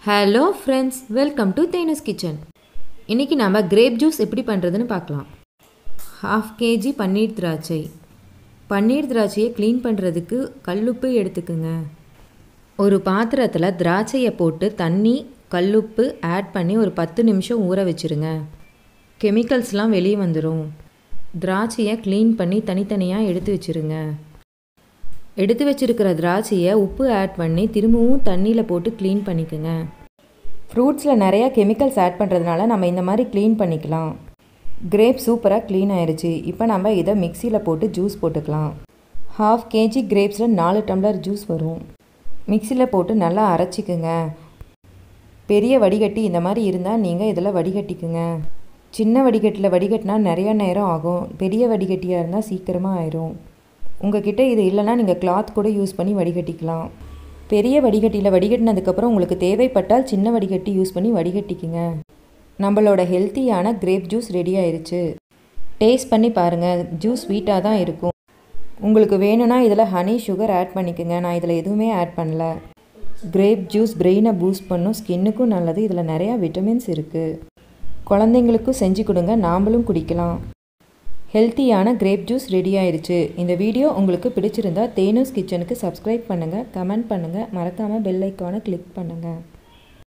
hello friends welcome to Thena's kitchen இன்றைக்கி நம்ம grape juice எப்படி பண்ணுறதுன்னு பார்க்கலாம் ஹாஃப் கேஜி பன்னீர் திராட்சை பன்னீர் திராட்சையை க்ளீன் பண்ணுறதுக்கு கல்லுப்பு எடுத்துக்குங்க ஒரு பாத்திரத்தில் திராட்சையை போட்டு தண்ணி கல்லுப்பு ஆட் பண்ணி ஒரு பத்து நிமிஷம் ஊற வச்சுருங்க கெமிக்கல்ஸ்லாம் வெளியே வந்துடும் திராட்சையை க்ளீன் பண்ணி தனித்தனியாக எடுத்து வச்சுருங்க எடுத்து வச்சிருக்கிற திராட்சையை உப்பு ஆட் பண்ணி திரும்பவும் தண்ணியில் போட்டு க்ளீன் பண்ணிக்கோங்க ஃப்ரூட்ஸில் நிறையா கெமிக்கல்ஸ் ஆட் பண்ணுறதுனால நம்ம இந்த மாதிரி க்ளீன் பண்ணிக்கலாம் கிரேப் சூப்பராக க்ளீன் ஆயிடுச்சு இப்போ நம்ம இதை மிக்சியில் போட்டு ஜூஸ் போட்டுக்கலாம் ஹாஃப் கேஜி கிரேப்ஸில் நாலு டம்ளர் ஜூஸ் வரும் மிக்சியில் போட்டு நல்லா அரைச்சிக்குங்க பெரிய வடிகட்டி இந்த மாதிரி இருந்தால் நீங்கள் இதில் வடிகட்டிக்குங்க சின்ன வடிகட்டில் வடிகட்டினா நிறையா நேரம் ஆகும் பெரிய வடிகட்டியாக இருந்தால் சீக்கிரமாக ஆயிரும் உங்ககிட்ட இது இல்லைன்னா நீங்கள் கிளாத் கூட யூஸ் பண்ணி வடிகட்டிக்கலாம் பெரிய வடிகட்டியில் வடிகட்டினதுக்கப்புறம் உங்களுக்கு தேவைப்பட்டால் சின்ன வடிகட்டி யூஸ் பண்ணி வடிகட்டிக்குங்க நம்மளோட ஹெல்த்தியான கிரேப் ஜூஸ் ரெடி ஆயிருச்சு டேஸ்ட் பண்ணி பாருங்கள் ஜூஸ் ஸ்வீட்டாக தான் இருக்கும் உங்களுக்கு வேணும்னா இதில் ஹனி சுகர் ஆட் பண்ணிக்கோங்க நான் இதில் எதுவுமே ஆட் பண்ணல கிரேப் ஜூஸ் பிரெயினை பூஸ்ட் பண்ணும் ஸ்கின்னுக்கும் நல்லது இதில் நிறையா விட்டமின்ஸ் இருக்குது குழந்தைங்களுக்கும் செஞ்சு கொடுங்க நாமளும் குடிக்கலாம் ஹெல்த்தியான கிரேப் ஜூஸ் ரெடி ஆயிருச்சு இந்த வீடியோ உங்களுக்கு பிடிச்சிருந்தா தேனூஸ் கிச்சனுக்கு சப்ஸ்கிரைப் பண்ணுங்கள் கமெண்ட் பண்ணுங்கள் மறக்காமல் பெல் ஐக்கானை கிளிக் பண்ணுங்கள்